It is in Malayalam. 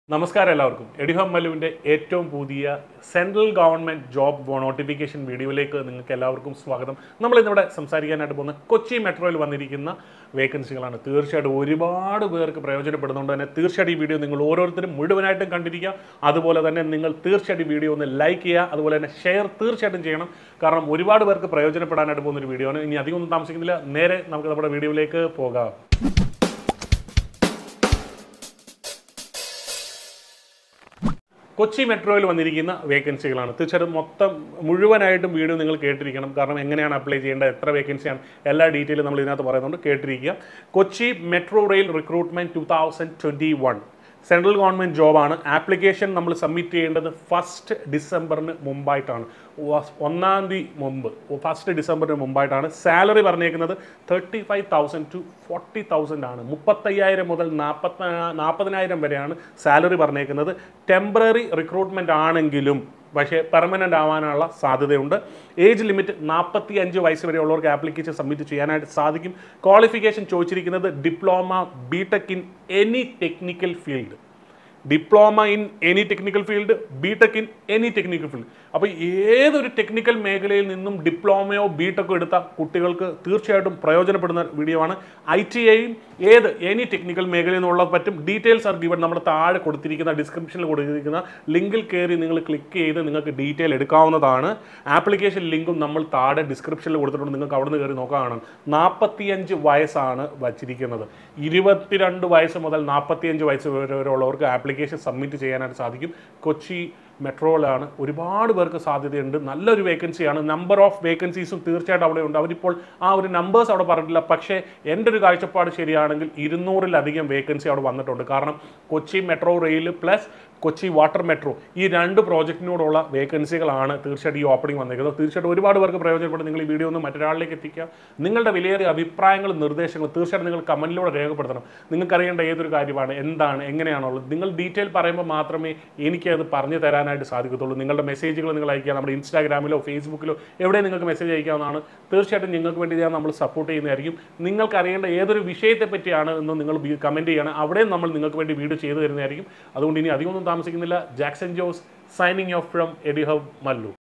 നമസ്കാരം എല്ലാവർക്കും എഡിഹം മല്ലുവിൻ്റെ ഏറ്റവും പുതിയ സെൻട്രൽ ഗവൺമെൻറ് ജോബ് നോട്ടിഫിക്കേഷൻ വീഡിയോയിലേക്ക് നിങ്ങൾക്ക് എല്ലാവർക്കും സ്വാഗതം നമ്മൾ ഇന്നിവിടെ സംസാരിക്കാനായിട്ട് പോകുന്ന കൊച്ചി മെട്രോയിൽ വന്നിരിക്കുന്ന വേക്കൻസികളാണ് തീർച്ചയായിട്ടും ഒരുപാട് പേർക്ക് പ്രയോജനപ്പെടുന്നതുകൊണ്ട് തന്നെ തീർച്ചയായിട്ടും ഈ വീഡിയോ നിങ്ങൾ ഓരോരുത്തരും മുഴുവനായിട്ടും കണ്ടിരിക്കുക അതുപോലെ തന്നെ നിങ്ങൾ തീർച്ചയായിട്ടും ഈ വീഡിയോ ഒന്ന് ലൈക്ക് ചെയ്യുക അതുപോലെ തന്നെ ഷെയർ തീർച്ചയായിട്ടും ചെയ്യണം കാരണം ഒരുപാട് പേർക്ക് പ്രയോജനപ്പെടാനായിട്ട് പോകുന്ന ഒരു വീഡിയോ ആണ് ഇനി അധികം ഒന്നും താമസിക്കുന്നില്ല നേരെ നമുക്ക് നമ്മുടെ വീഡിയോയിലേക്ക് പോകാം കൊച്ചി മെട്രോയിൽ വന്നിരിക്കുന്ന വേക്കൻസികളാണ് തീർച്ചയായിട്ടും മൊത്തം മുഴുവനായിട്ടും വീഡിയോ നിങ്ങൾ കേട്ടിരിക്കണം കാരണം എങ്ങനെയാണ് അപ്ലൈ ചെയ്യേണ്ടത് എത്ര വേക്കൻസിയാണ് എല്ലാ ഡീറ്റെയിലും നമ്മൾ ഇതിനകത്ത് പറയുന്നുണ്ട് കേട്ടിരിക്കുക Kochi metro rail recruitment two thousand twenty one central government ജോബാണ് ആപ്ലിക്കേഷൻ നമ്മൾ സബ്മിറ്റ് ചെയ്യേണ്ടത് ഫസ്റ്റ് ഡിസംബറിന് മുമ്പായിട്ടാണ് വ- ഒന്നാം തീയതി മുമ്പ് ഫസ്റ്റ് ഡിസംബറിന് മുമ്പായിട്ടാണ് സാലറി പറഞ്ഞേക്കുന്നത് thirty five thousand to forty thousand ആണ് മുപ്പത്തയ്യായിരം മുതൽ നാൽപ്പത്തി നാൽപ്പതിനായിരം വരെയാണ് സാലറി പറഞ്ഞേക്കുന്നത് ടെമ്പററി റിക്രൂട്ട്മെൻ്റ് ആണെങ്കിലും പക്ഷേ പെർമനൻ്റ് ആവാനുള്ള സാധ്യതയുണ്ട് ഏജ് ലിമിറ്റ് നാൽപ്പത്തി അഞ്ച് വയസ്സ് വരെയുള്ളവർക്ക് ആപ്ലിക്കേഷൻ സബ്മിറ്റ് ചെയ്യാനായിട്ട് സാധിക്കും ക്വാളിഫിക്കേഷൻ ചോദിച്ചിരിക്കുന്നത് diploma B tech in any technical field diploma in any technical field B tech in any technical field അപ്പോൾ ഏതൊരു ടെക്നിക്കൽ മേഖലയിൽ നിന്നും ഡിപ്ലോമയോ ബി ടെക്കോ എടുത്ത കുട്ടികൾക്ക് തീർച്ചയായിട്ടും പ്രയോജനപ്പെടുന്ന വീഡിയോ ആണ് ഐ ടി ഐയും ഏത് എനി ടെക്നിക്കൽ മേഖലയിൽ നിന്നുള്ള പറ്റും ഡീറ്റെയിൽസ് ആർ ഗിവൺ നമ്മുടെ താഴെ കൊടുത്തിരിക്കുന്ന ഡിസ്ക്രിപ്ഷനിൽ കൊടുത്തിരിക്കുന്ന ലിങ്കിൽ കയറി നിങ്ങൾ ക്ലിക്ക് ചെയ്ത് നിങ്ങൾക്ക് ഡീറ്റെയിൽ എടുക്കാവുന്നതാണ് ആപ്ലിക്കേഷൻ ലിങ്കും നമ്മൾ താഴെ ഡിസ്ക്രിപ്ഷനിൽ കൊടുത്തിട്ടുണ്ട് നിങ്ങൾക്ക് അവിടെ നിന്ന് കയറി നോക്കാനാണ് നാൽപ്പത്തിയഞ്ച് വയസ്സാണ് വച്ചിരിക്കുന്നത് ഇരുപത്തിരണ്ട് വയസ്സ് മുതൽ നാൽപ്പത്തിയഞ്ച് വയസ്സ് വരെ വരെയുള്ളവർക്ക് ആപ്ലിക്കേഷൻ സബ്മിറ്റ് ചെയ്യാനായിട്ട് സാധിക്കും കൊച്ചി മെട്രോയിലാണ് ഒരുപാട് പേർക്ക് സാധ്യതയുണ്ട് നല്ലൊരു വേക്കൻസിയാണ് നമ്പർ ഓഫ് വേക്കൻസീസും തീർച്ചയായിട്ടും അവിടെ ഉണ്ട് അവരിപ്പോൾ ആ ഒരു നമ്പേഴ്സ് അവിടെ പറഞ്ഞിട്ടില്ല പക്ഷേ എൻ്റെ ഒരു കാഴ്ചപ്പാട് ശരിയാണെങ്കിൽ ഇരുന്നൂറിലധികം വേക്കൻസി അവിടെ വന്നിട്ടുണ്ട് കാരണം Kochi metro rail plus Kochi water metro ഈ രണ്ട് പ്രോജക്റ്റിനോടുള്ള വേക്കൻസികളാണ് തീർച്ചയായിട്ടും ഈ ഓപ്പണിംഗ് വന്നിരിക്കുന്നത് തീർച്ചയായിട്ടും ഒരുപാട് പേർക്ക് പ്രയോജനപ്പെടും നിങ്ങൾ ഈ വീഡിയോ ഒന്ന് മറ്റൊരാളിലേക്ക് എത്തിക്കുക നിങ്ങളുടെ വിലയേറിയ അഭിപ്രായങ്ങളും നിർദ്ദേശങ്ങളും തീർച്ചയായിട്ടും നിങ്ങൾ കമൻറ്റിലൂടെ രേഖപ്പെടുത്തണം നിങ്ങൾക്ക് അറിയേണ്ട ഏതൊരു കാര്യമാണ് എന്താണ് എങ്ങനെയാണുള്ളത് നിങ്ങൾ ഡീറ്റെയിൽ പറയുമ്പോൾ മാത്രമേ എനിക്കത് പറഞ്ഞു തരാനായിട്ട് സാധിക്കത്തുള്ളൂ നിങ്ങളുടെ മെസ്സേജുകൾ നിങ്ങൾ അയക്കുക നമ്മുടെ ഇൻസ്റ്റാഗ്രാമിലോ ഫേസ്ബുക്കിലോ എവിടെ നിങ്ങൾക്ക് മെസ്സേജ് അയക്കാവുന്നതാണ് തീർച്ചയായിട്ടും നിങ്ങൾക്ക് വേണ്ടി ഞാൻ നമ്മൾ സപ്പോർട്ട് ചെയ്യുന്നതായിരിക്കും നിങ്ങൾക്ക് അറിയേണ്ട ഏതൊരു വിഷയത്തെ പറ്റിയാണ് എന്ന് നിങ്ങൾ കമൻറ്റ് ചെയ്യണം അവിടെയും നമ്മൾ നിങ്ങൾക്ക് വേണ്ടി വീഡിയോ ചെയ്തു തരുന്നതായിരിക്കും അതുകൊണ്ട് ഇനി അധികമൊന്നും താമസിക്കുന്നില്ല Jackson Jose signing off from എഡിഹവ് മല്ലു